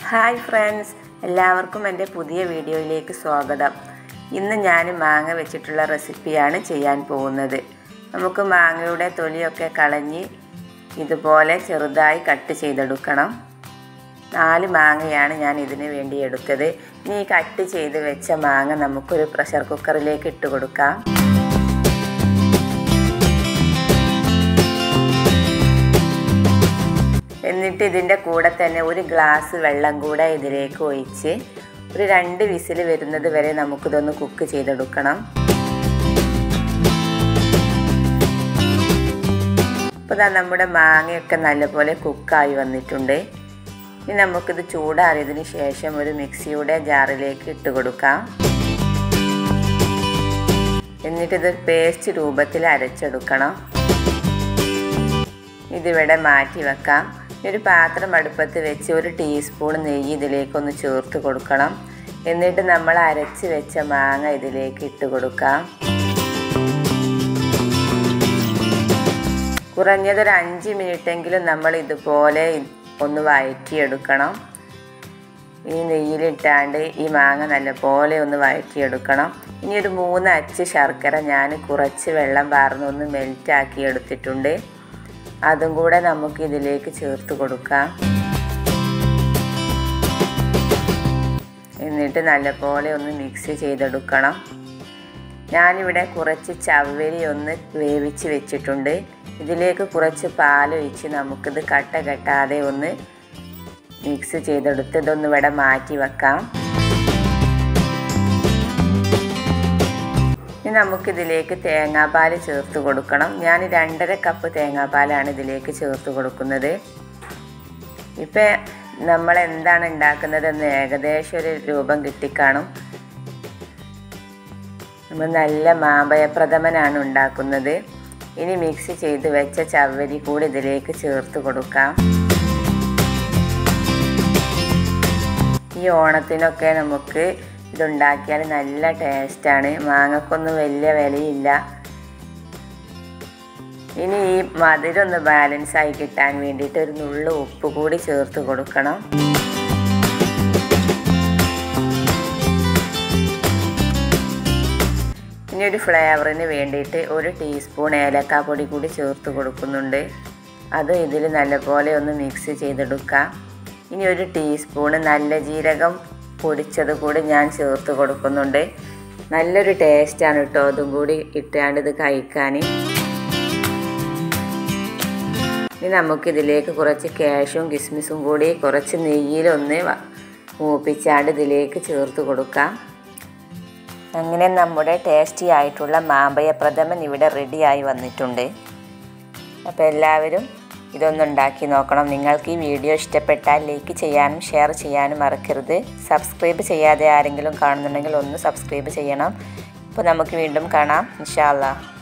hi friends എല്ലാവർക്കും എൻ്റെ പുതിയ വീഡിയോയിലേക്ക് സ്വാഗതം ഇന്ന് ഞാൻ മാങ്ങ വെച്ചിട്ടുള്ള റെസിപ്പിയാണ് ചെയ്യാൻ പോകുന്നത് നമുക്ക് മാങ്ങയുടെ തൊലിയൊക്കെ കളഞ്ഞ് ഇതുപോലെ ചെറുതായി കട്ട് ചെയ്തെടുക്കണം നാല് മാങ്ങയാണ് ഞാൻ ഇതിന് വേണ്ടി എടുത്തത് ഇനി ഈ കട്ട് ചെയ്ത് വെച്ച മാങ്ങ നമുക്കൊരു പ്രഷർ കുക്കറിലേക്ക് ഇട്ട് കൊടുക്കാം എന്നിട്ട് ഇതിൻ്റെ കൂടെ തന്നെ ഒരു ഗ്ലാസ് വെള്ളം കൂടെ ഇതിലേക്ക് ഒഴിച്ച് ഒരു രണ്ട് വിസിൽ വരുന്നത് വരെ നമുക്കിതൊന്ന് കുക്ക് ചെയ്തെടുക്കണം ഇപ്പോൾ ഇതാ നമ്മുടെ മാങ്ങയൊക്കെ നല്ലപോലെ കുക്കായി വന്നിട്ടുണ്ട് ഇനി നമുക്കിത് ചൂടാറിയതിന് ശേഷം ഒരു മിക്സിയുടെ ജാറിലേക്ക് ഇട്ട് കൊടുക്കാം എന്നിട്ടിത് പേസ്റ്റ് രൂപത്തിൽ അരച്ചെടുക്കണം ഇതിവിടെ മാറ്റി വെക്കാം ഒരു പാത്രം അടുപ്പത്ത് വെച്ച് ഒരു ടീസ്പൂൺ നെയ്യ് ഇതിലേക്കൊന്ന് ചേർത്ത് കൊടുക്കണം എന്നിട്ട് നമ്മൾ അരച്ച് വെച്ച മാങ്ങ ഇതിലേക്ക് ഇട്ട് കൊടുക്കാം കുറഞ്ഞതൊരു അഞ്ച് മിനിറ്റെങ്കിലും നമ്മൾ ഇതുപോലെ ഒന്ന് വഴറ്റിയെടുക്കണം ഈ നെയ്യിലിട്ടാണ്ട് ഈ മാങ്ങ നല്ലപോലെ ഒന്ന് വഴറ്റിയെടുക്കണം ഇനി ഒരു മൂന്ന് അച്ച് ശർക്കര ഞാൻ കുറച്ച് വെള്ളം പാർന്നൊന്ന് മെൽറ്റാക്കി എടുത്തിട്ടുണ്ട് അതും കൂടെ നമുക്ക് ഇതിലേക്ക് ചേർത്ത് കൊടുക്കാം എന്നിട്ട് നല്ലപോലെ ഒന്ന് മിക്സ് ചെയ്തെടുക്കണം ഞാനിവിടെ കുറച്ച് ചവ്വരി ഒന്ന് വേവിച്ച് വെച്ചിട്ടുണ്ട് ഇതിലേക്ക് കുറച്ച് പാലൊഴിച്ച് നമുക്കിത് കട്ട കെട്ടാതെ ഒന്ന് മിക്സ് ചെയ്തെടുത്ത് ഇതൊന്ന് ഇവിടെ മാറ്റി വെക്കാം ഇനി നമുക്കിതിലേക്ക് തേങ്ങാപ്പാൽ ചേർത്ത് കൊടുക്കണം ഞാൻ രണ്ടര കപ്പ് തേങ്ങാപ്പാലാണ് ഇതിലേക്ക് ചേർത്ത് കൊടുക്കുന്നത് ഇപ്പം നമ്മൾ എന്താണ് ഉണ്ടാക്കുന്നതെന്ന് ഏകദേശം ഒരു രൂപം കിട്ടിക്കാണും നമ്മൾ നല്ല മാമ്പയപ്രഥമനാണ് ഉണ്ടാക്കുന്നത് ഇനി മിക്സ് ചെയ്ത് വെച്ച ചവ്വരി കൂടി ഇതിലേക്ക് ചേർത്ത് കൊടുക്കാം ഈ ഓണത്തിനൊക്കെ നമുക്ക് ഇതുണ്ടാക്കിയാൽ നല്ല ടേസ്റ്റാണ് മാങ്ങക്കൊന്നും വലിയ വിലയില്ല ഇനി ഈ മധുരം ഒന്ന് ബാലൻസ് ആയി കിട്ടാൻ വേണ്ടിയിട്ട് ഒരു നുള്ളു ഉപ്പ് കൂടി ചേർത്ത് കൊടുക്കണം ഇനി ഒരു ഫ്ലേവറിന് വേണ്ടിയിട്ട് ഒരു ടീസ്പൂൺ ഏലക്കാപ്പൊടി കൂടി ചേർത്ത് കൊടുക്കുന്നുണ്ട് അത് ഇതിൽ നല്ലപോലെ ഒന്ന് മിക്സ് ചെയ്തെടുക്കാം ഇനി ഒരു ടീസ്പൂണ് നല്ല ജീരകം പൊടിച്ചത് കൂടി ഞാൻ ചേർത്ത് കൊടുക്കുന്നുണ്ട് നല്ലൊരു ടേസ്റ്റാണ് കേട്ടോ അതും കൂടി ഇട്ടാണ്ട് ഇത് കഴിക്കാൻ ഇനി നമുക്കിതിലേക്ക് കുറച്ച് കാഷും കിസ്മിസും കൂടി കുറച്ച് നെയ്യിലൊന്ന് മൂപ്പിച്ചാണ്ട് ഇതിലേക്ക് ചേർത്ത് കൊടുക്കാം അങ്ങനെ നമ്മുടെ ടേസ്റ്റി ആയിട്ടുള്ള മാമ്പയ പ്രഥമൻ ഇവിടെ റെഡിയായി വന്നിട്ടുണ്ട് അപ്പോൾ എല്ലാവരും ഇതൊന്ന് ഉണ്ടാക്കി നോക്കണം നിങ്ങൾക്ക് ഈ വീഡിയോ ഇഷ്ടപ്പെട്ടാൽ ലൈക്ക് ചെയ്യാനും ഷെയർ ചെയ്യാനും മറക്കരുത് സബ്സ്ക്രൈബ് ചെയ്യാതെ ആരെങ്കിലും കാണുന്നുണ്ടെങ്കിൽ ഒന്ന് സബ്സ്ക്രൈബ് ചെയ്യണം അപ്പോൾ നമുക്ക് വീണ്ടും കാണാം ഇൻഷാല്ലാ